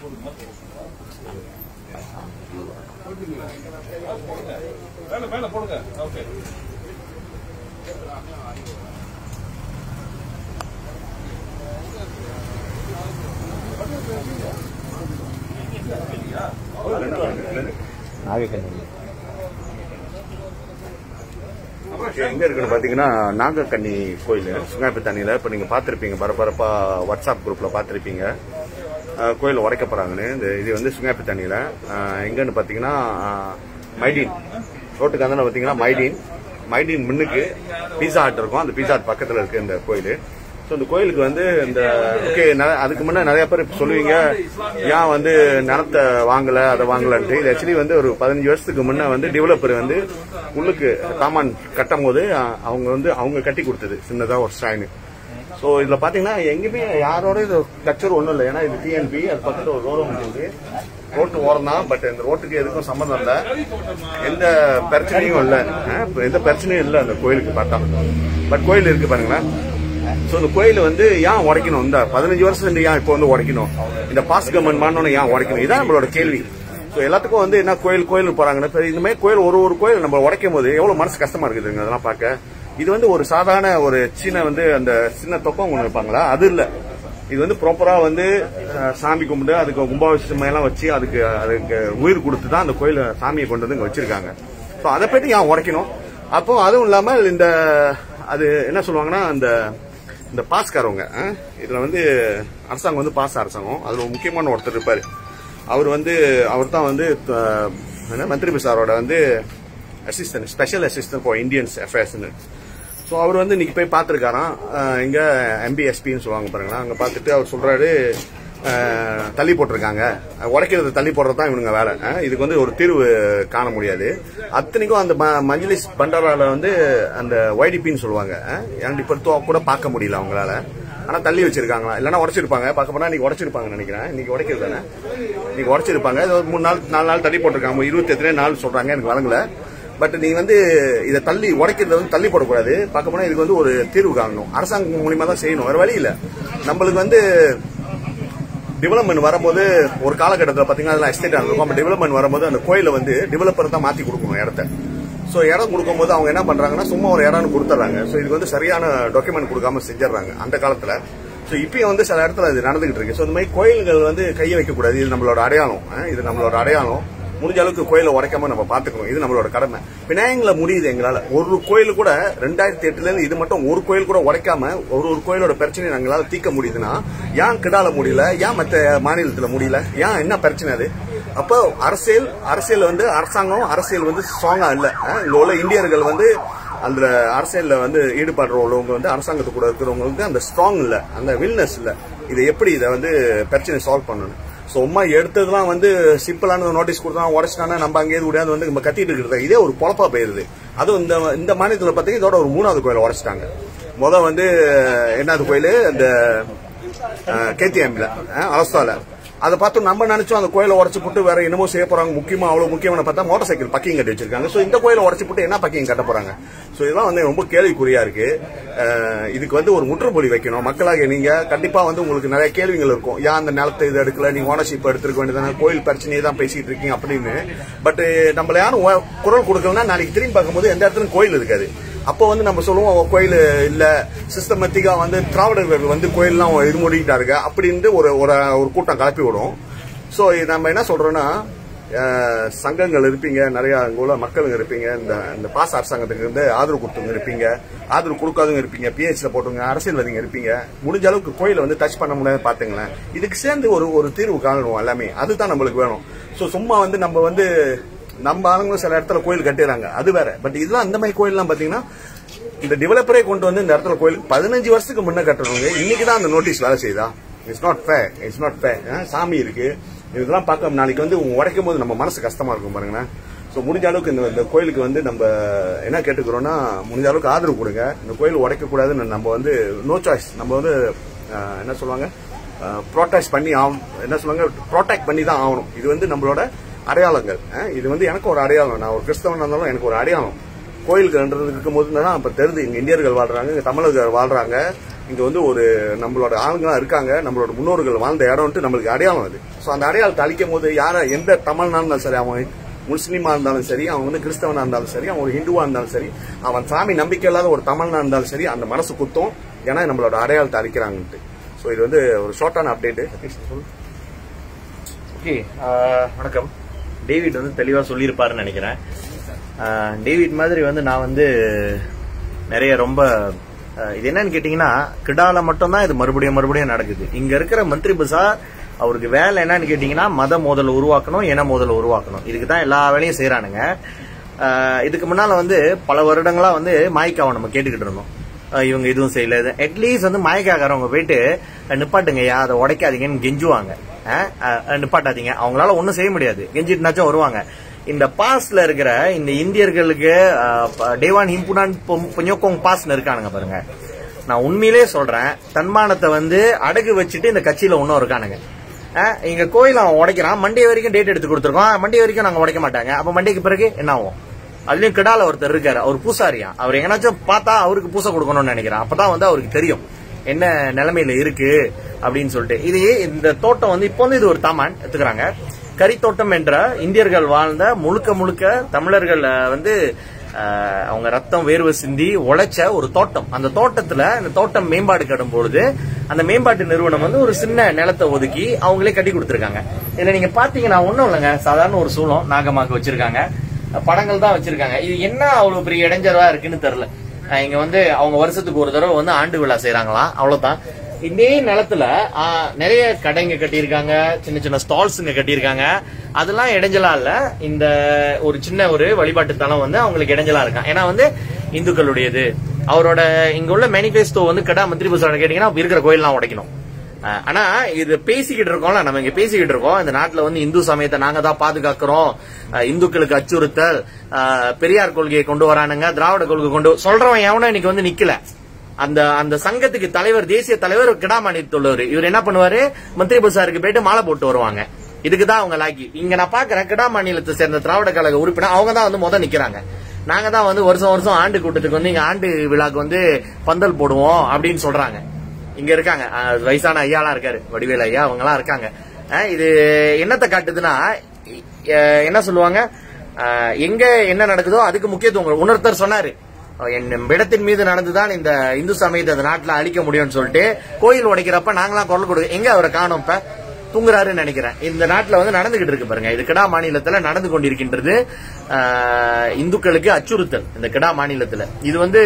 மேல மேல போடுங்க ஓகே நாகக்கண்ணி எங்க இருக்குன்னு பாத்தீங்கன்னா நாகக்கன்னி கோயில் சுங்காய்ப்பு தண்ணியில இப்ப நீங்க பாத்திருப்பீங்க பரபரப்பா வாட்ஸ்அப் குரூப்ல பாத்திருப்பீங்க அஹ், கோயில் உடைக்க போறாங்கன்னு இந்த இது வந்து சுங்காய்ப்பு தண்ணியில அஹ், எங்கன்னு பாத்தீங்கன்னா அஹ், மைடீன் ரோட்டுக்கு அந்த பாத்தீங்கன்னா மைடீன் மைடீன் முன்னுக்கு பீஸா ஹட் இருக்கும் அந்த பீஸா ஹட் பக்கத்துல இருக்கு இந்த கோயில் ஸோ இந்த கோயிலுக்கு வந்து இந்த ஓகே அதுக்கு முன்னே நிறைய பேர் இப்ப சொல்லுவீங்க ஏன் வந்து நிலத்தை வாங்கல அதை வாங்கலன்ட்டு இது ஆக்சுவலி வந்து ஒரு பதினஞ்சு வருஷத்துக்கு முன்ன வந்து டெவலப்பர் வந்து உள்ளுக்கு காமான் கட்டும் போது அஹ், அவங்க வந்து அவங்க கட்டி கொடுத்தது சின்னதா ஒரு ஸ்டாயின் ஸோ இதுல பாத்தீங்கன்னா எங்கேயுமே யாரோட இது கச்சர் ஒன்றும் இல்லை ஏன்னா இது டிஎன்பி அது பக்கத்துல ஒரு ரோடு இருக்கு ரோட்டு ஓரம் தான் பட் இந்த ரோட்டுக்கு எதுக்கும் சம்மந்தம் இல்லை எந்த பிரச்சனையும் இல்லை அஹ், இப்ப எந்த பிரச்சனையும் இல்லை அந்த கோயிலுக்கு பார்த்தா பட் கோயில் இருக்கு பாருங்களேன் ஸோ இந்த கோயில் வந்து ஏன் உடைக்கணும் இந்த பதினஞ்சு வருஷம் ஏன் இப்போ வந்து உடைக்கணும் இந்த பாஸ் கவர்மெண்ட் மானோன்னு ஏன் உடைக்கணும் இதான் நம்மளோட கேள்வி ஸோ எல்லாத்துக்கும் வந்து என்ன கோயில் கோயில் போறாங்கன்னு இப்ப இந்த மாதிரி கோயில் ஒரு ஒரு கோயில் நம்ம உடைக்கும் போது எவ்வளவு மனசு கஷ்டமா இருக்குதுங்க அதெல்லாம் பார்க்க இது வந்து ஒரு சாதாரண ஒரு சின்ன வந்து அந்த சின்ன தொக்கம் ஒன்று இருப்பாங்களா அது இல்ல இது வந்து ப்ராப்பரா வந்து அஹ், சாமி கும்பிட்டு அதுக்கு கும்பாபிஷேகம் எல்லாம் வச்சு அதுக்கு அதுக்கு உயிர் கொடுத்து தான் அந்த கோயில சாமியை கொண்டு வந்து இங்க வச்சிருக்காங்க ஸோ அதை பத்தி ஏன் உடைக்கணும் அப்போ அதுவும் இல்லாம இந்த அது என்ன சொல்லுவாங்கன்னா அந்த இந்த பாஸ்காரவங்க அஹ், இதுல வந்து அரசாங்கம் வந்து பாஸ் அரசாங்கம் அதுல ஒரு முக்கியமான ஒருத்தர் இருப்பாரு அவர் வந்து அவர் தான் வந்து அஹ், என்ன மந்திரி சாரோட வந்து assistant special assistant for Indians அஃபேர்ஸ்னு ஸோ அவர் வந்து இன்னைக்கு போய் பார்த்துருக்காராம் இங்க எம்பிஎஸ்பின்னு சொல்லுவாங்க பாருங்களேன் அங்க பார்த்துட்டு அவர் சொல்றாரு அஹ், தள்ளி போட்டிருக்காங்க உடைக்கிறது தள்ளி போடுறது தான் இவனுங்க வேலை அஹ், இதுக்கு வந்து ஒரு தீர்வு காண முடியாது அத்தனைக்கும் அந்த ம- மஜ்லிஸ் பண்டாரால வந்து அந்த ஒய்டிபின்னு சொல்லுவாங்க இரண்டு பருத்துவா கூட பார்க்க முடியல அவங்களால ஆனா தள்ளி வச்சிருக்காங்களா இல்லைன்னா உடைச்சிருப்பாங்க பார்க்க போனா இன்னைக்கு உடைச்சிருப்பாங்க நினைக்கிறேன் இன்னைக்கு உடைக்கிறது தானே இன்னைக்கு உடைச்சிருப்பாங்க இது ஒரு மூணு நாள் நாலு நாள் தள்ளி போட்டிருக்காங்க இருபத்தி எத்தனை நாள் சொல்றாங்க எனக்கு வழங்கல பட் நீங்க வந்து இதை தள்ளி உடைக்கிறத வந்து தள்ளி போடக்கூடாது பார்க்க போனா இதுக்கு வந்து ஒரு தீர்வு காணணும் அரசாங்கம் மூலியமா தான் செய்யணும் வேற வழி இல்ல நம்மளுக்கு வந்து டெவலப்மெண்ட் வரும்போது ஒரு காலகட்டத்தில் பாத்தீங்கன்னா அதெல்லாம் எஸ்டேட் இருக்கும் அப்ப டெவலப்மெண்ட் வரும்போது அந்த கோயிலை வந்து டெவலப்பர் தான் மாத்தி கொடுக்கணும் இடத்த ஸோ இடம் கொடுக்கும்போது அவங்க என்ன பண்றாங்கன்னா சும்மா ஒரு இடம்னு கொடுத்துட்றாங்க ஸோ இதுக்கு வந்து சரியான டாக்குமெண்ட் கொடுக்காம செஞ்சிடறாங்க அந்த காலத்துல ஸோ இப்பயும் வந்து சில இடத்துல இது நடந்துகிட்டு இருக்கு ஸோ இந்த மாதிரி கோயில்கள் வந்து கையை வைக்கக்கூடாது இது நம்மளோட அடையாளம் அஹ் இது நம்மளோட அடையாளம் முடிஞ்ச அளவுக்கு கோயிலை உடைக்காம நம்ம பாத்துக்கணும் இது நம்மளோட கடமை விநாயகங்கள முடியுது எங்களால ஒரு கோயில் கூட ரெண்டாயிரத்தி எட்டுல இருந்து இது மட்டும் ஒரு கோயில் கூட உடைக்காம ஒரு ஒரு கோயிலோட பிரச்சனையை எங்களால தீர்க்க முடியுதுன்னா ஏன் கிடால முடியல ஏன் மத்த மாநிலத்துல முடியல ஏன் என்ன பிரச்சனை அது அப்போ அரசியல் அரசியல் வந்து அரசாங்கம் அரசியல் வந்து ஸ்ட்ராங்கா இல்ல அஹ் இங்க உள்ள இந்தியர்கள் வந்து அந்த அரசியல்ல வந்து ஈடுபடுற உள்ளவங்க வந்து அரசாங்கத்து கூட இருக்கிறவங்களுக்கு அந்த ஸ்ட்ராங் இல்ல அந்த வில்னஸ் இல்ல இதை எப்படி இதை வந்து பிரச்சனை சால்வ் பண்ணணும் சும்மா எடுத்ததுலாம் வந்து சிம்பிளான நோட்டீஸ் கொடுத்தா உடச்சிட்டானா நம்ம அங்கேயே முடியாது வந்து நம்ம கத்திட்டு இருக்கிறது இதே ஒரு பொழப்பா போயிருது அதுவும் இந்த இந்த மாநிலத்தில் பார்த்தீங்கன்னா இதோட ஒரு மூணாவது கோயிலை உடைச்சிட்டாங்க முத வந்து என்னது கோயில் இந்த கேத்திஎம்ல அலஸ்தால அதை பார்த்து நம்ம நினைச்சோம் அந்த கோயிலை உடச்சு போட்டு வேற என்னமோ செய்ய போறாங்க முக்கியமா அவ்வளவு முக்கியமான பார்த்தா மோட்டார் சைக்கிள் பக்கிங் கட்டி வச்சிருக்காங்க சோ இந்த கோயிலை உடச்சு போட்டு என்ன பக்கிங் கட்ட போறாங்க சோ இதெல்லாம் வந்து ரொம்ப கேள்விக்குறியா இருக்கு அஹ், இதுக்கு வந்து ஒரு முற்றுப்புள்ளி வைக்கணும் மக்களாக நீங்க கண்டிப்பா வந்து உங்களுக்கு நிறைய கேள்விகள் இருக்கும் ஏன் அந்த நிலத்தை இது எடுக்கல நீங்க ஓனர்ஷிப் எடுத்துருக்க வேண்டியதானே கோயில் பிரச்சனையை தான் பேசிட்டு இருக்கீங்க அப்படின்னு பட் நம்மள யாரும் ஒ- குரல் கொடுக்கலன்னா நாளைக்கு திரும்பி பார்க்கும்போது எந்த இடத்துலயும் கோயில் இருக்காது அப்போ வந்து நம்ம சொல்லுவோம் "ஓ, கோயில் இல்ல சிஸ்டமேட்டிக்கா வந்து திராவிடர்கள் வந்து கோயில்லாம் இது மூடிட்டாருங்க அப்படின்னு ஒரு ஒரு ஒரு கூட்டம் கிளப்பி விடும் ஸோ நம்ம என்ன சொல்றோம்னா அஹ், சங்கங்கள் இருப்பீங்க நிறைய அங்க உள்ள மக்களுங்க இருப்பீங்க இந்த இந்த பாஸ் அரசாங்கத்துக்கு வந்து ஆதரவு கொடுத்தவங்க இருப்பீங்க ஆதரவு கொடுக்காதவங்க இருப்பீங்க பிஹெச்ல போட்டவங்க அரசியல்வாதிங்க இருப்பீங்க முடிஞ்ச அளவுக்கு கோயிலை வந்து டச் பண்ண முடியாது பாத்துங்களேன் இதுக்கு சேர்ந்து ஒரு ஒரு தீர்வு காணணும் எல்லாமே அதுதான் நம்மளுக்கு வேணும் ஸோ சும்மா வந்து நம்ம வந்து நம்ம ஆளுங்களும் சில இடத்துல கோயில் கட்டிடுறாங்க அது வேற பட் இதெல்லாம் அந்த மாதிரி கோயில்லாம் பாத்தீங்கன்னா இந்த டெவலப்பரே கொண்டு வந்து இந்த இடத்துல கோயிலுக்கு பதினஞ்சு வருஷத்துக்கு முன்ன கட்டுறவங்க இன்னைக்கு தான் அந்த நோட்டீஸ் வேலை செய்யுதா it's not fair it's not fair சாமி இருக்கு இதெல்லாம் பார்க்க நாளைக்கு வந்து உங்க உடைக்கும் போது நம்ம மனசு கஷ்டமா இருக்கும் பாருங்களேன் ஸோ முடிஞ்ச அளவுக்கு இந்த இந்த கோயிலுக்கு வந்து நம்ம என்ன கேட்டுக்கிறோம்னா முடிஞ்ச அளவுக்கு ஆதரவு கொடுங்க இந்த கோயில் உடைக்கக்கூடாதுன்னு நம்ம வந்து நோ சாய்ஸ் நம்ம வந்து அஹ், என்ன சொல்லுவாங்க ப்ரோட்டெஸ்ட் பண்ணி ஆகணும் என்ன சொல்லுவாங்க ப்ரோடெக்ட் பண்ணி தான் ஆகணும் இது வந்து நம்மளோட அடையாளங்கள் அஹ், இது வந்து எனக்கு ஒரு அடையாளம் நான் ஒரு கிறிஸ்தவன் இருந்தாலும் எனக்கு ஒரு அடையாளம் கோயில்கள்ன்றது இருக்கும்போது தான் இப்ப தெரியுது இங்க இந்தியர்கள் வாழ்றாங்க இங்க தமிழர்கள் வாழ்றாங்க இங்க வந்து ஒரு நம்மளோட ஆளுங்களாம் இருக்காங்க நம்மளோட முன்னோர்கள் வாழ்ந்த இடம்ட்டு நம்மளுக்கு அடையாளம் அது ஸோ அந்த அடையாளத்தை அழிக்கும் போது யார எந்த தமிழ்னா இருந்தாலும் சரி அவன் முஸ்லீமா இருந்தாலும் சரி அவன் வந்து கிறிஸ்தவனா இருந்தாலும் சரி அவன் ஒரு ஹிந்துவா இருந்தாலும் சரி அவன் சாமி நம்பிக்கை இல்லாத ஒரு தமிழ்னா இருந்தாலும் சரி அந்த மனசு குத்தும் ஏன்னா நம்மளோட அடையாளத்தை அழிக்கிறாங்கன்ட்டு ஸோ இது வந்து ஒரு ஷார்ட்டான அப்டேட்டு ஓகே வணக்கம் டேவிட் வந்து தெளிவாக சொல்லியிருப்பாருன்னு நினைக்கிறேன் ஆஹ் டேவிட் மாதிரி வந்து நான் வந்து நிறைய ரொம்ப ஆஹ் இது என்னன்னு கேட்டிங்கன்னா கிடால மட்டும்தான் இது மறுபடியும் மறுபடியும் நடக்குது இங்க இருக்கிற மந்திரி பசார் அவருக்கு வேலை என்னன்னு கேட்டிங்கன்னா மத மோதலை உருவாக்கணும் இன மோதலை உருவாக்கணும் இதுக்கு தான் எல்லா வேலையும் செய்கிறானுங்க இதுக்கு முன்னால வந்து பல வருடங்களா வந்து மாய்க்காவை நம்ம கேட்டுக்கிட்டு இருந்தோம் ஆஹ் இவங்க எதுவும் செய்யல அட்லீஸ்ட் வந்து மாயக்காரவங்க போயிட்டு அஹ் நிப்பாட்டுங்கய்யா அதை உடைக்காதீங்கன்னு கெஞ்சுவாங்க ஆஹ் அஹ் நிப்பாட்டாதீங்க அவங்களால ஒன்றும் செய்ய முடியாது கெஞ்சிட்டுனாச்சும் வருவாங்க இந்த பாஸ்ல இருக்கிற இந்த இந்தியர்களுக்கு ஆஹ் டேவான் இம்புனான் பொஞ்சோக்கோங் பாஸ்னு இருக்கானுங்க பாருங்க நான் உண்மையிலே சொல்றேன் தன்மானத்தை வந்து அடகு வச்சுட்டு இந்த கட்சியில ஒன்றும் இருக்கானுங்க ஆஹ் இங்க கோயில் அவன் உடைக்கிறான் மண்டே வரைக்கும் டேட் எடுத்து கொடுத்துருக்கோம் மண்டே வரைக்கும் நாங்க உடைக்க மாட்டாங்க அப்ப மண்டேக்கு பிறகு என்ன ஆகும் அதுலயும் கிடால ஒருத்தர் இருக்காரு அவர் பூசாரியா அவர் எங்கனாச்சும் பார்த்தா அவருக்கு பூசை கொடுக்கணும்னு நினைக்கிறேன் அப்பதான் வந்து அவருக்கு தெரியும் என்ன நிலைமையில இருக்கு அப்படின்னு சொல்லிட்டு இது இந்த தோட்டம் வந்து இப்போ வந்து இது ஒரு தாமான் எடுத்துக்கிறாங்க கரித்தோட்டம் என்ற இந்தியர்கள் வாழ்ந்த முழுக்க முழுக்க தமிழர்கள் அஹ், வந்து அஹ், அவங்க ரத்தம் வேர்வை சிந்தி உழைச்ச ஒரு தோட்டம் அந்த தோட்டத்துல இந்த தோட்டம் மேம்பாடு கடும் பொழுது அந்த மேம்பாட்டு நிறுவனம் வந்து ஒரு சின்ன நிலத்தை ஒதுக்கி அவங்களே கட்டி கொடுத்துருக்காங்க இதுல நீங்க பாத்தீங்கன்னா ஒண்ணும் இல்லைங்க சாதாரண ஒரு சூளம் நாகமாக்கு வச்சிருக்காங்க படங்கள் தான் வச்சிருக்காங்க இது என்ன அவ்வளவு பெரிய இடைஞ்சலா இருக்குன்னு தெரியல அஹ் இங்க வந்து அவங்க வருஷத்துக்கு ஒரு தடவை வந்து ஆண்டு விழா செய்யறாங்களாம் அவ்வளவுதான் இதே நிலத்துல ஆஹ், நிறைய கடைங்க கட்டியிருக்காங்க சின்ன சின்ன ஸ்டால்ஸுங்க கட்டியிருக்காங்க அதெல்லாம் இடைஞ்சலா இல்ல இந்த ஒரு சின்ன ஒரு வழிபாட்டு தலம் வந்து அவங்களுக்கு இடைஞ்சலா இருக்கான் ஏன்னா வந்து இந்துக்களுடையது அவரோட இங்க உள்ள மேனிபெஸ்டோ வந்து கடா மந்திரி பசார கேட்டீங்கன்னா இருக்கிற கோயில்லாம் உடைக்கணும் அஹ் ஆனா இது பேசிக்கிட்டு இருக்கோம்ல நம்ம இங்க பேசிக்கிட்டு இருக்கோம் இந்த நாட்டுல வந்து இந்து சமயத்தை நாங்க தான் பாதுகாக்கிறோம் அஹ் இந்துக்களுக்கு அச்சுறுத்தல் அஹ் பெரியார் கொள்கையை கொண்டு வரானுங்க திராவிட கொள்கை கொண்டு சொல்றவன் எவனும் இன்னைக்கு வந்து நிக்கல அந்த அந்த சங்கத்துக்கு தலைவர் தேசிய தலைவர் கிடாமணி உள்ளவர் இவர் என்ன பண்ணுவாரு மந்திரி பசாருக்கு போயிட்டு மாலை போட்டு வருவாங்க இதுக்கு தான் அவங்க லாக்கி இங்க நான் பாக்குறேன் கிடா மாநிலத்தை சேர்ந்த திராவிட கழக உறுப்பினர் அவங்க தான் வந்து முத நிக்கிறாங்க நாங்க தான் வந்து வருஷம் வருஷம் ஆண்டு கூட்டத்துக்கு வந்து இங்க ஆண்டு விழாக்கு வந்து பந்தல் போடுவோம் அப்படின்னு சொல்றாங்க இங்க இருக்காங்க அஹ் வயசான ஐயாலாம் இருக்காரு வடிவேல் ஐயா அவங்க எல்லாம் இருக்காங்க அஹ் இது என்னத்தை காட்டுதுன்னா அஹ் என்ன சொல்லுவாங்க அஹ் எங்க என்ன நடக்குதோ அதுக்கு முக்கியத்துவம் கொடு- உணர்த்தர் சொன்னாரு அஹ் என் இடத்தின் மீது நடந்துதான் இந்த இந்து சமயத்தை அந்த நாட்டுல அழிக்க முடியும்னு சொல்லிட்டு கோயில் உடைக்கிறப்ப நாங்களாம் குரல் கொடுக்க எங்க அவரை காணோம் இப்ப தூங்குறாருன்னு நினைக்கிறேன் இந்த நாட்டுல வந்து நடந்துகிட்டு இருக்கு பாருங்க இது கிடா மாநிலத்துல நடந்து கொண்டிருக்கின்றது அஹ் இந்துக்களுக்கு அச்சுறுத்தல் இந்த கிடா மாநிலத்துல இது வந்து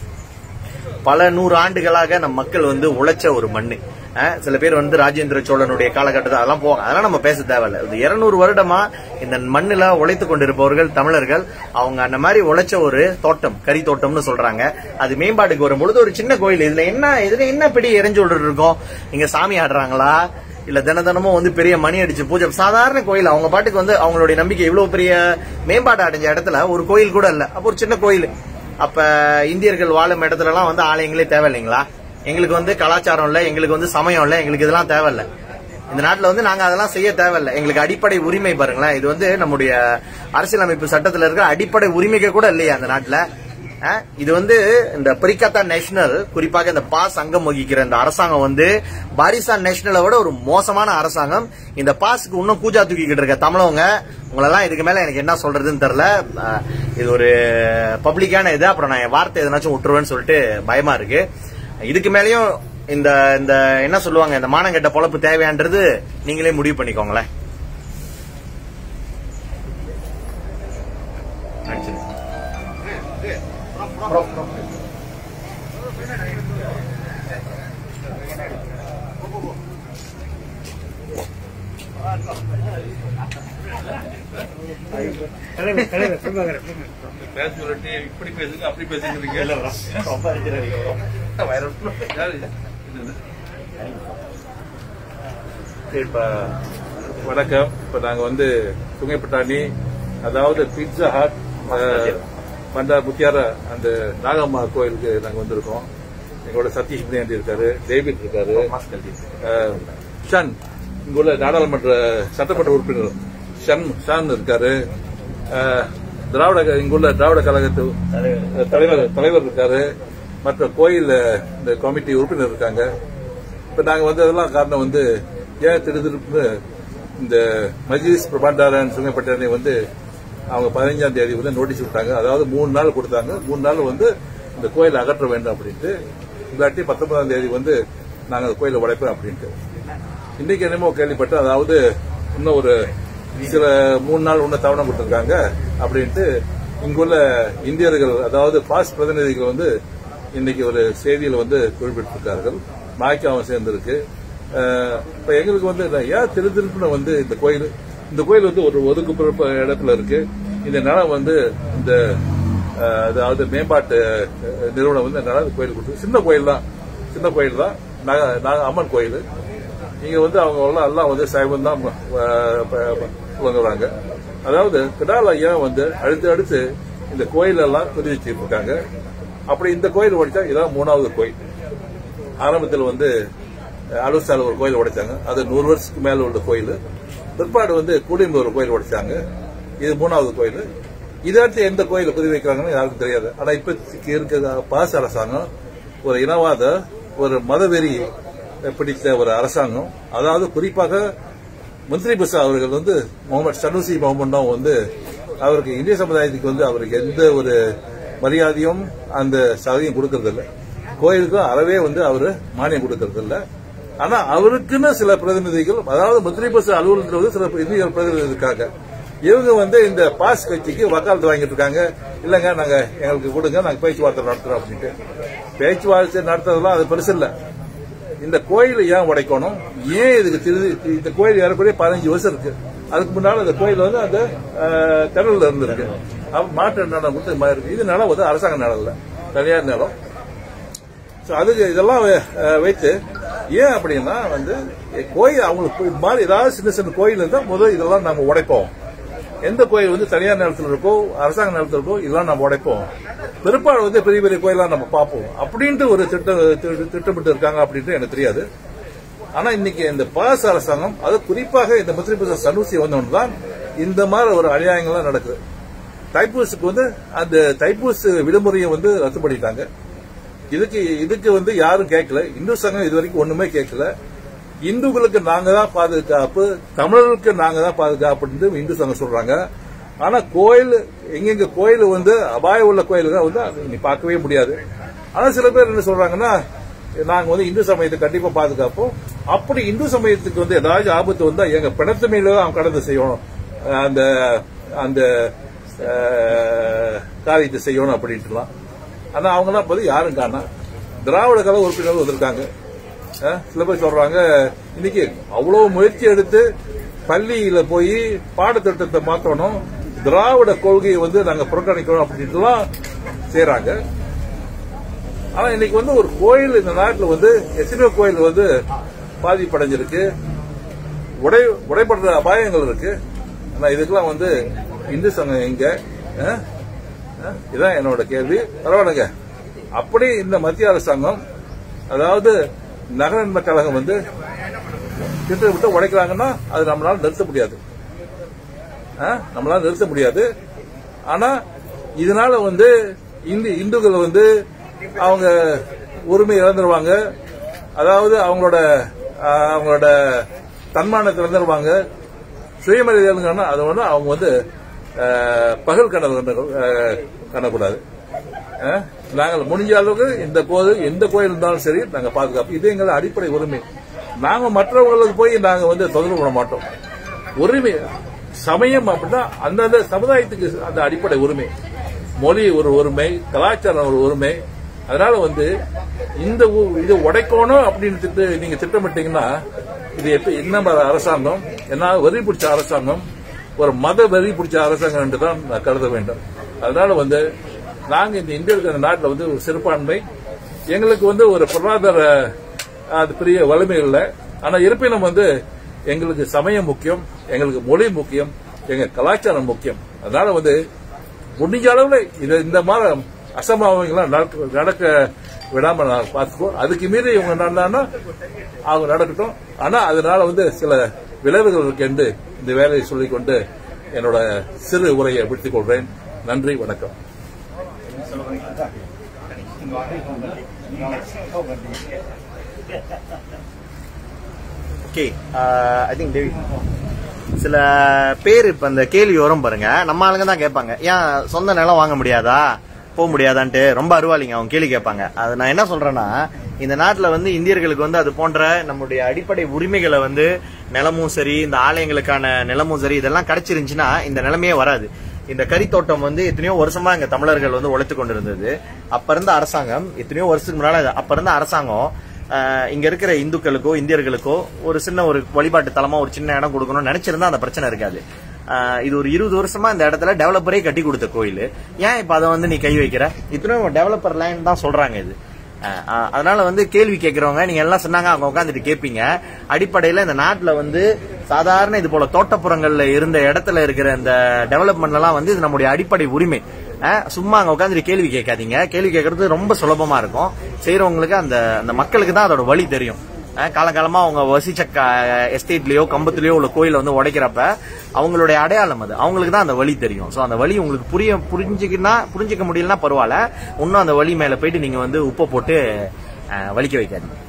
பல நூறு ஆண்டுகளாக நம் மக்கள் வந்து உழைச்ச ஒரு மண்ணு அஹ் சில பேர் வந்து ராஜேந்திர சோழனுடைய காலகட்டத்தில் அதெல்லாம் போவாங்க அதெல்லாம் நம்ம பேச தேவையில்ல இது இருநூறு வருடமா இந்த மண்ணுல உழைத்து கொண்டிருப்பவர்கள் தமிழர்கள் அவங்க அந்த மாதிரி உழைச்ச ஒரு தோட்டம் கறி தோட்டம்னு சொல்றாங்க அது மேம்பாட்டுக்கு வரும் பொழுது ஒரு சின்ன கோயில் இதுல என்ன இதுல என்ன பெரிய இறைஞ்சொல் இருக்கும் இங்க சாமி ஆடுறாங்களா இல்ல தின தினமும் வந்து பெரிய மணி அடிச்சு பூஜை சாதாரண கோயில் அவங்க பாட்டுக்கு வந்து அவங்களுடைய நம்பிக்கை இவ்வளவு பெரிய மேம்பாடு அடைஞ்ச இடத்துல ஒரு கோயில் கூட இல்ல அப்ப ஒரு சின்ன கோயில் அப்ப இந்தியர்கள் வாழும் இடத்துல எல்லாம் வந்து ஆலயங்களே தேவையில்லைங்களா எங்களுக்கு வந்து கலாச்சாரம் இல்ல எங்களுக்கு வந்து சமயம் இல்ல எங்களுக்கு இதெல்லாம் தேவையில்ல இந்த நாட்டுல வந்து நாங்க அதெல்லாம் செய்ய தேவையில்ல எங்களுக்கு அடிப்படை உரிமை பாருங்களேன் இது வந்து நம்முடைய அரசியலமைப்பு சட்டத்துல இருக்கிற அடிப்படை உரிமைக்கு கூட இல்லையா அந்த நாட்டுல அஹ், இது வந்து இந்த பிரிகத்தா நேஷனல் குறிப்பாக இந்த பாஸ் அங்கம் வகிக்கிற இந்த அரசாங்கம் வந்து பாரிசான் நேஷனலை விட ஒரு மோசமான அரசாங்கம் இந்த பாஸுக்கு இன்னும் கூஜா தூக்கிக்கிட்டு இருக்க தமிழவங்க உங்களெல்லாம் இதுக்கு மேல எனக்கு என்ன சொல்றதுன்னு தெரியல அஹ், இது ஒரு பப்ளிக்கான இது அப்புறம் நான் என் வார்த்தை எதனாச்சும் விட்டுருவேன்னு சொல்லிட்டு பயமா இருக்கு இதுக்கு மேலயும் இந்த இந்த என்ன சொல்லுவாங்க இந்த மானங்கெட்ட பொழப்பு தேவையான்றது நீங்களே முடிவு பண்ணிக்கோங்களேன் அடிச்சிரு. பேச சொல்லிட்டு இப்படி பேசுங்க அப்படி பேசுங்கிறீங்க இல்ல bro. ரொம்ப அடிச்சிடாதீங்க bro. வைரல் யாரு இது? இது சரி, இப்ப வணக்கம் இப்ப நாங்க வந்து சுங்கைப்பட்டாணி அதாவது பிட்சா ஹாட் பண்டா முத்தியார அந்த நாகம்மா கோயிலுக்கு நாங்க வந்திருக்கோம் எங்களோட சதீஷ் பிரியாண்டி இருக்காரு டேவிட் இருக்காரு மாஸ்க் கழட்டி. அஹ், ஷன் இங்குள்ள நாடாளுமன்ற சட்டமன்ற உறுப்பினர் ஷன் ஷான் இருக்காரு அஹ், திராவிட க- இங்குள்ள திராவிட கழகத்து தலைவர். தலைவர் தலைவர் இருக்காரு மற்ற கோயில் இந்த கமிட்டி உறுப்பினர் இருக்காங்க இப்ப நாங்க வந்ததெல்லாம் காரணம் வந்து ஏன் திடுதிருப்புன்னு இந்த மஜ்லிஸ் பிரபாண்டாரன் சுங்கப்பட்டனை வந்து அவங்க பதினஞ்சாம் தேதி வந்து நோட்டீஸ் விட்டாங்க அதாவது மூணு நாள் கொடுத்தாங்க மூணு நாள் வந்து இந்த கோயிலை அகற்ற வேண்டும் அப்படின்ட்டு இல்லாட்டி பத்தொன்பதாம் தேதி வந்து நாங்க அந்த கோயிலை உடைப்போம் அப்படின்ட்டு இன்னைக்கு என்னமோ கேள்விப்பட்டேன் அதாவது இன்னும் ஒரு சில மூணு நாள் இன்னும் தவணம் கொடுத்திருக்காங்க அப்படின்ட்டு இங்குள்ள இந்தியர்கள் அதாவது பாஸ் பிரதிநிதிகள் வந்து இன்னைக்கு ஒரு செய்தியில் வந்து குறிப்பிட்டிருக்கார்கள் மாய்க்காவும் சேர்ந்திருக்கு அஹ், இப்ப எங்களுக்கு வந்து நான் ஏன் திரு திருப்புன்னு வந்து இந்த கோயில் இந்த கோயில் வந்து ஒரு ஒதுக்குப்புற இடத்துல இருக்கு இந்த நிலம் வந்து இந்த அஹ், அதாவது மேம்பாட்டு அஹ், நிறுவனம் வந்து இந்த நிலம் கோயில் கொடுத்து சின்ன கோயில் தான் சின்ன கோயில் தான் நாங்க நாங்க அம்மன் கோயில் இங்க வந்து அவங்க எல்லாம் எல்லாம் வந்து சைவம் தான் வழங்குறாங்க அதாவது கிடால ஏன் வந்து அடுத்து அடுத்து இந்த கோயில் எல்லாம் புதுப்பிச்சு இருக்காங்க அப்படி இந்த கோயில் உடைச்சா இதான் மூணாவது கோயில் ஆரம்பத்தில் வந்து அலுவசால ஒரு கோயில் உடைச்சாங்க அது நூறு வருஷத்துக்கு மேல உள்ள கோயில் பிற்பாடு வந்து கூடியம்பு ஒரு கோயில் உடைச்சாங்க இது மூணாவது கோயில் இதாட்டு எந்த கோயில் புதி வைக்கிறாங்கன்னு யாருக்கும் தெரியாது ஆனா இப்ப இருக்க பாஸ் அரசாங்கம் ஒரு இனவாத ஒரு மதவெறி பிடித்த ஒரு அரசாங்கம் அதாவது குறிப்பாக மந்திரி பசா அவர்கள் வந்து முகமது சனூசி முகமதும் வந்து அவருக்கு இந்திய சமுதாயத்துக்கு வந்து அவருக்கு எந்த ஒரு மரியாதையும் அந்த சதவியும் கொடுக்கறது இல்ல கோயிலுக்கும் அறவே வந்து அவரு மானியம் கொடுக்கறது இல்ல ஆனா அவருக்குன்னு சில பிரதிநிதிகள் அதாவது மந்திரி பஸ் அலுவலகத்தில் வந்து சில இந்திய பிரதிநிதிகள் இருக்காங்க இவங்க வந்து இந்த பாஸ் கட்சிக்கு வக்காலத்து வாங்கிட்டு இருக்காங்க இல்லங்க நாங்க எங்களுக்கு கொடுங்க நாங்க பேச்சுவார்த்தை நடத்துறோம் அப்படின்ட்டு பேச்சுவார்த்தை நடத்துறதெல்லாம் அது பெருசு இல்ல இந்த கோயிலை ஏன் உடைக்கணும் ஏன் இதுக்கு திரு இந்த கோயில் ஏறக்குறைய பதினஞ்சு வருஷம் இருக்கு அதுக்கு முன்னால இந்த கோயில் வந்து அந்த கடல்ல இருந்திருக்கு அப்ப மாட்டு நிலம் கொடுத்து இது மாதிரி இருக்கு இது நிலம் வந்து அரசாங்க நிலம் இல்ல தனியார் நிலம் So, அதுக்கு இதெல்லாம் வை- அஹ், வைத்து ஏன் அப்படின்னா வந்து கோயில் அவங்களுக்கு இது மாதிரி ஏதாவது சின்ன சின்ன கோயில் இருந்தா முதல் இதெல்லாம் நம்ம உடைப்போம் எந்த கோயில் வந்து தனியார் நிலத்தில் இருக்கோ அரசாங்க நிலத்தில் இருக்கோ இதெல்லாம் நம்ம உடைப்போம் பிற்பாடு வந்து பெரிய பெரிய கோயிலாம் நம்ம பார்ப்போம் அப்படின்ட்டு ஒரு திட்டம் திட்ட- திட்டமிட்டு இருக்காங்க அப்படின்ட்டு எனக்கு தெரியாது ஆனா இன்னைக்கு இந்த பாஸ் அரசாங்கம் அது குறிப்பாக இந்த முஸ்லிம் பிரதேச சனூசி வந்தவன் தான் இந்த மாதிரி ஒரு அநியாயங்கள்லாம் நடக்குது தைப்பூசுக்கு வந்து அந்த தைப்பூசு விடுமுறையை வந்து ரத்து பண்ணிட்டாங்க இதுக்கு இதுக்கு வந்து யாரும் கேட்கல இந்து சங்கம் இது வரைக்கும் ஒண்ணுமே கேட்கல இந்துக்களுக்கு நாங்க தான் பாதுகாப்பு தமிழர்களுக்கு நாங்க தான் பாதுகாப்புன்னு இந்து சங்கம் சொல்றாங்க ஆனா கோயில் எங்கெங்க கோயில் வந்து அபாயம் உள்ள கோயில்கள் வந்து அது நீ பார்க்கவே முடியாது ஆனா சில பேர் என்ன சொல்றாங்கன்னா நாங்க வந்து இந்து சமயத்தை கண்டிப்பா பாதுகாப்போம் அப்படி இந்து சமயத்துக்கு வந்து ஏதாச்சும் ஆபத்து வந்தா எங்க பிணத்து மேல தான் அவன் கடந்து செய்யணும் அஹ் அந்த அந்த அஹ், காரியத்தை செய்யணும் அப்படின்ட்டுலாம் ஆனா அவங்கலாம் போது யாரும் காணா திராவிட கலை உறுப்பினர்கள் வந்திருக்காங்க அஹ், சில பேர் சொல்றாங்க இன்னைக்கு அவ்வளவு முயற்சி எடுத்து பள்ளியில போய் பாடத்திட்டத்தை மாத்தணும் திராவிட கொள்கையை வந்து நாங்க புறக்கணிக்கணும் அப்படின்ட்டுலாம் செய்யறாங்க ஆனா இன்னைக்கு வந்து ஒரு கோயில் இந்த நாட்டில் வந்து எத்தனையோ கோயில் வந்து பாதிப்படைஞ்சிருக்கு உடை உடைபடுற அபாயங்கள் இருக்கு ஆனா இதுக்கெல்லாம் வந்து இந்து சங்கம் எங்க அஹ்? அஹ்? இதான் என்னோட கேள்வி பரவாயில்லைங்க அப்படி இந்த மத்திய அரசாங்கம் அதாவது நகரன்ம கழகம் வந்து திட்டமிட்டு உடைக்கிறாங்கன்னா அது நம்மளால நிறுத்த முடியாது அஹ்? நம்மளால நிறுத்த முடியாது ஆனா இதனால வந்து இந்து இந்துக்கள் வந்து அவங்க உரிமை இழந்துருவாங்க அதாவது அவங்களோட அஹ், அவங்களோட தன்மானத்தை இழந்துருவாங்க சுயமரியாதை இழந்துங்கன்னா அது வந்து அவங்க வந்து அஹ், பகல் கனவு கண்டு- அஹ், காணக்கூடாது அஹ், நாங்கள் முடிஞ்ச அளவுக்கு இந்த கோயில் எந்த கோயில் இருந்தாலும் சரி நாங்க பாதுகாப்பு இது எங்களோட அடிப்படை உரிமை நாங்க மற்றவங்களுக்கு போய் நாங்க வந்து தொந்தரவு பண்ண மாட்டோம் உரிமை சமயம் அப்படின்னா அந்தந்த சமுதாயத்துக்கு அந்த அடிப்படை உரிமை மொழி ஒரு உரிமை கலாச்சாரம் ஒரு உரிமை அதனால வந்து இந்த ஊ- இது உடைக்கணும் அப்படின்னு திட்டு நீங்க திட்டமிட்டீங்கன்னா இது எப்ப என்ன மாதிரி அரசாங்கம் என்ன வெறி பிடிச்ச அரசாங்கம் ஒரு மத வெறி பிடிச்ச அரசாங்கம் என்று தான் நான் கருத வேண்டும் அதனால வந்து நாங்க இந்த இந்திய இருக்கிற நாட்டில் வந்து ஒரு சிறுபான்மை எங்களுக்கு வந்து ஒரு பொருளாதார அது பெரிய வலிமை இல்லை ஆனா இருப்பினும் வந்து எங்களுக்கு சமயம் முக்கியம் எங்களுக்கு மொழி முக்கியம் எங்க கலாச்சாரம் முக்கியம் அதனால வந்து முடிஞ்ச அளவுல இது இந்த மாதிரி அசம்பாவங்கள்லாம் நடக்க நடக்க விடாம நான் பார்த்துக்கோ அதுக்கு மீறி இவங்க நடந்தாங்கன்னா அவங்க நடக்கட்டும் ஆனா அதனால வந்து சில விளைவுகள் இருக்கு என்று இந்த வேலையை சொல்லிக்கொண்டு என்னோட சிறு உரையை விடுத்துக் கொள்றேன் நன்றி வணக்கம் ஓகே ஐ திங்க் டேவிட் சில பேர் இப்ப இந்த கேள்வி வரும் பாருங்க நம்ம ஆளுங்க தான் கேட்பாங்க ஏன் சொந்த நிலம் வாங்க முடியாதா போக முடியாதான்ட்டு ரொம்ப அருவாளிங்க அவங்க கேள்வி கேட்பாங்க அது நான் என்ன சொல்றேன்னா இந்த நாட்டுல வந்து இந்தியர்களுக்கு வந்து அது போன்ற நம்முடைய அடிப்படை உரிமைகளை வந்து நிலமும் சரி இந்த ஆலயங்களுக்கான நிலமும் சரி இதெல்லாம் கிடைச்சிருந்துச்சுன்னா இந்த நிலைமையே வராது இந்த கறித்தோட்டம் வந்து எத்தனையோ வருஷமா இங்க தமிழர்கள் வந்து உழைத்து கொண்டிருந்தது அப்ப இருந்த அரசாங்கம் எத்தனையோ வருஷத்துக்கு முன்னால அப்ப இருந்த அரசாங்கம் ஆஹ் இங்க இருக்கிற இந்துக்களுக்கோ இந்தியர்களுக்கோ ஒரு சின்ன ஒரு வழிபாட்டு தலமா ஒரு சின்ன இடம் கொடுக்கணும்னு நினைச்சிருந்தா அந்த பிரச்சனை இருக்காது ஆஹ் இது ஒரு இருபது வருஷமா இந்த இடத்துல டெவலப்பரே கட்டி கொடுத்த கோயில் ஏன் இப்ப அதை வந்து நீ கை வைக்கிற இத்தனையும் டெவலப்பர் லேண்ட் தான் சொல்றாங்க இது ஆஹ் ஆஹ் அதனால வந்து கேள்வி கேட்கறவங்க நீங்க எல்லாம் சொன்னாங்க அவங்க உட்காந்துட்டு கேட்பீங்க அடிப்படையில இந்த நாட்டுல வந்து சாதாரண இது போல தோட்டப்புறங்கள்ல இருந்த இடத்துல இருக்கிற இந்த டெவலப்மெண்ட் எல்லாம் வந்து இது நம்முடைய அடிப்படை உரிமை ஆஹ் சும்மா அங்க உட்காந்துட்டு கேள்வி கேட்காதீங்க கேள்வி கேட்கறது ரொம்ப சுலபமா இருக்கும் செய்யறவங்களுக்கு அந்த அந்த மக்களுக்கு தான் அதோட வழி தெரியும் ஆஹ் காலகாலமா அவங்க வசிச்ச எஸ்டேட்லயோ கம்பத்துலயோ உள்ள கோயில வந்து உடைக்கிறப்ப அவங்களுடைய அடையாளம் அது அவங்களுக்கு தான் அந்த வழி தெரியும் சோ அந்த வழி உங்களுக்கு புரிய புரிஞ்சுக்கினா புரிஞ்சுக்க முடியலன்னா பரவாயில்ல இன்னும் அந்த வழி மேல போயிட்டு நீங்க வந்து உப்பை போட்டு ஆஹ் வலிக்க வைக்காதீங்க